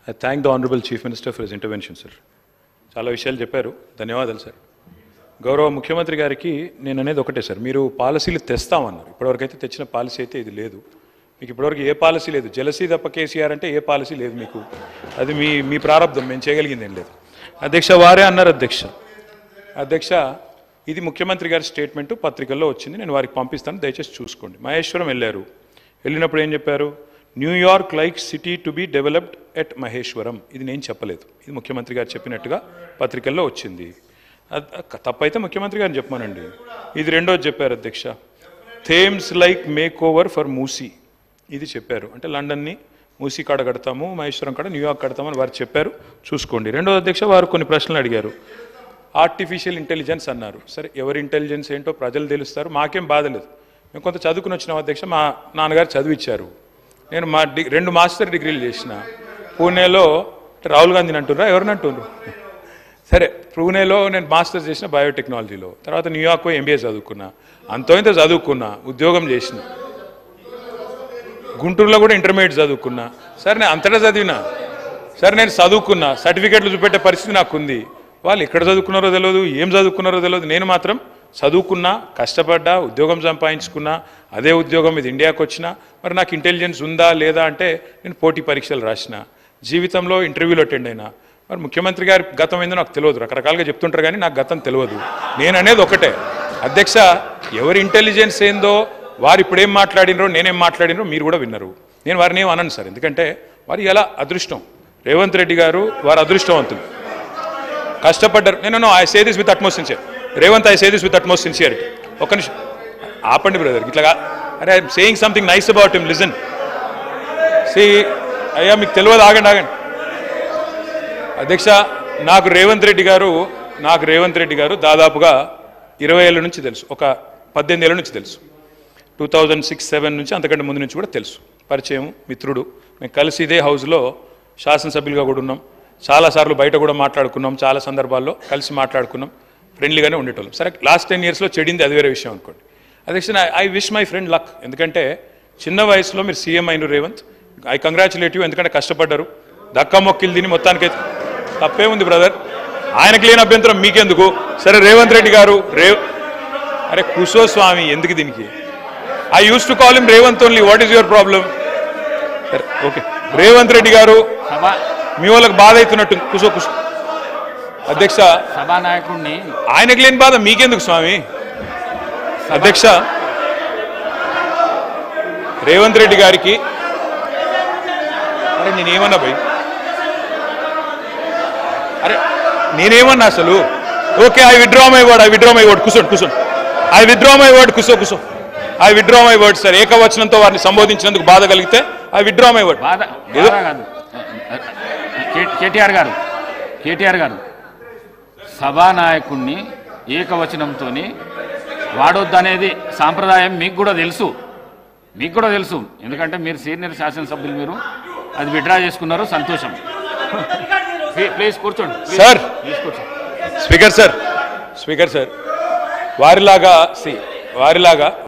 I thank the honourable chief minister for his intervention sir చాలా విషయాలు చెప్పారు ధన్యవాదాలు సార్ గౌరవ ముఖ్యమంత్రి గారికి నేను అనేది ఒకటే సార్ మీరు పాలసీలు తెస్తామన్నారు ఇప్పటివరకు అయితే తెచ్చిన పాలసీ అయితే ఇది లేదు మీకు ఇప్పటివరకు ఏ పాలసీ లేదు జలసీ తప్ప కేసీఆర్ అంటే ఏ పాలసీ లేదు మీకు అది మీ మీ ప్రారంభం మేము చేయగలిగింది ఏం లేదు అధ్యక్ష వారే అన్నారు అధ్యక్ష అధ్యక్ష ఇది ముఖ్యమంత్రి గారి స్టేట్మెంట్ పత్రికల్లో వచ్చింది నేను వారికి పంపిస్తాను దయచేసి చూసుకోండి మహేశ్వరం వెళ్ళారు వెళ్ళినప్పుడు ఏం చెప్పారు New York like city to be developed at Maheshwaram ఇది నేను చెప్పలేదు ఇది ముఖ్యమంత్రి గారు చెప్పినట్టుగా పత్రికల్లో వచ్చింది అద్- తప్పైతే ముఖ్యమంత్రి గారిని చెప్పమానండి ఇది రెండోది చెప్పారు అధ్యక్ష Thames like make over for Musi ఇది చెప్పారు అంటే లండన్ని మూసీ కాడ కడతాము మహేశ్వరం కాడ న్యూయార్క్ కడతామని వారు చెప్పారు చూసుకోండి రెండోది అధ్యక్ష వారు కొన్ని ప్రశ్నలు అడిగారు ఆర్టిఫిషియల్ ఇంటెలిజెన్స్ అన్నారు సరే ఎవరి ఇంటెలిజెన్స్ ఏంటో ప్రజలు తెలుస్తారు మాకేం బాధ లేదు మేము కొంత చదువుకుని వచ్చినాం అధ్యక్ష మా నాన్నగారు చదివిచ్చారు నేను మా డి రెండు మాస్టర్ డిగ్రీలు చేసిన పూణేలో రాహుల్ గాంధీని అంటున్నారా ఎవరిని అంటున్నారు సరే పూణేలో నేను మాస్టర్స్ చేసిన బయోటెక్నాలజీలో తర్వాత న్యూయార్క్ పోయి ఎంబీఏ చదువుకున్నా అంతో ఇంత చదువుకున్నా ఉద్యోగం చేసిన గుంటూరులో కూడా ఇంటర్మీడియట్ చదువుకున్నా సరే నేను అంతటా చదివినా సరే నేను చదువుకున్నా సర్టిఫికెట్లు చూపెట్టే పరిస్థితి నాకు ఉంది వాళ్ళు ఎక్కడ చదువుకున్నారో తెలియదు ఏం చదువుకున్నారో తెలియదు నేను మాత్రం చదువుకున్నా కష్టపడ్డా ఉద్యోగం సంపాదించుకున్నా అదే ఉద్యోగం ఇది ఇండియాకి వచ్చినా మరి నాకు ఇంటెలిజెన్స్ ఉందా లేదా అంటే నేను పోటీ పరీక్షలు రాసిన జీవితంలో ఇంటర్వ్యూలు అటెండ్ అయినా మరి ముఖ్యమంత్రి గారి గతం ఏందో నాకు తెలియదు రకరకాలుగా చెప్తుంటారు కానీ నాకు గతం తెలియదు నేను అనేది ఒకటే అధ్యక్ష ఎవరి ఇంటెలిజెన్స్ ఏందో వారు ఇప్పుడు ఏం మాట్లాడినరో నేనేం మాట్లాడినరో మీరు కూడా విన్నారు నేను వారిని ఏం అనను సార్ ఎందుకంటే వారు ఎలా అదృష్టం రేవంత్ రెడ్డి గారు వారు అదృష్టవంతులు కష్టపడ్డారు నేను I say this with utmost sincere Revanth I say this with utmost sincerity ఒక్క నిమిషం ఆపండి బ్రదర్ ఇట్లాగా అరే I'm saying something nice about him listen see అయ్యా మీకు తెలియదు ఆగండి ఆగండి అధ్యక్ష నాకు రేవంత్ రెడ్డి గారు నాకు రేవంత్ రెడ్డి గారు దాదాపుగా ఇరవై ఏళ్ళ నుంచి తెలుసు ఒక పద్దెనిమిది ఏళ్ళ నుంచి తెలుసు టూ థౌజండ్ సిక్స్ సెవెన్ నుంచి అంతకంటే ముందు నుంచి కూడా తెలుసు పరిచయం మిత్రుడు మేము కలిసి ఇదే హౌస్లో శాసనసభ్యులుగా కూడా ఉన్నాం చాలాసార్లు బయట కూడా మాట్లాడుకున్నాం చాలా సందర్భాల్లో కలిసి మాట్లాడుకున్నాం ఫ్రెండ్లీగానే ఉండేటోళ్ళం సరే లాస్ట్ టెన్ ఇయర్స్లో చెడింది అది వేరే విషయం అనుకోండి అధ్యక్ష I wish my friend luck ఎందుకంటే చిన్న వయసులో మీరు సీఎం అయిన రేవంత్ ఐ కంగ్రాచులేట్ యూ ఎందుకంటే కష్టపడ్డారు దక్క మొక్కిలు తిని మొత్తానికైతే తప్పే ఉంది బ్రదర్ ఆయనకి లేని అభ్యంతరం మీకెందుకు సరే రేవంత్ రెడ్డి గారు రేవ్ అరే కుసో స్వామి ఎందుకు దీనికి I use to call him Revanth only what is your problem సరే ఓకే రేవంత్ రెడ్డి గారు సభా మీ వాళ్ళకి బాధ అవుతున్నట్టు కుసో కుసో అధ్యక్ష సభానాయకుడిని ఆయనకు లేని బాధ మీకెందుకు స్వామి అధ్యక్ష రేవంత్ రెడ్డి గారికి అరే నేనేమన్నా భయ్ అరే నేనేమన్నా అసలు okay I withdraw my word I withdraw my word కూర్చోండి కూర్చోండి ఐ విడ్రా మై వర్డ్ కూర్చో కూర్చో I withdraw my word sir ఏకవచనంతో వారిని సంబోధించినందుకు బాధ కలిగితే ఐ విడ్రా మై వర్డ్ బాధ ఏదో బాధ కాదు కే- కేటీఆర్ గారు కేటీఆర్ గారు సభానాయకుడిని ఏకవచనంతో వాడొద్దనేది సాంప్రదాయం మీకు కూడా తెలుసు మీకు కూడా తెలుసు ఎందుకంటే మీరు సీనియర్ శాసనసభ్యులు మీరు అది విడ్రా చేసుకున్నారు సంతోషం ప్లీ- ప్లీజ్ కూర్చోండి ప్లీజ్. సార్. ప్లీజ్ కూర్చోండి స్పీకర్ సార్ స్పీకర్ సార్ వారిలాగా సి వారిలాగా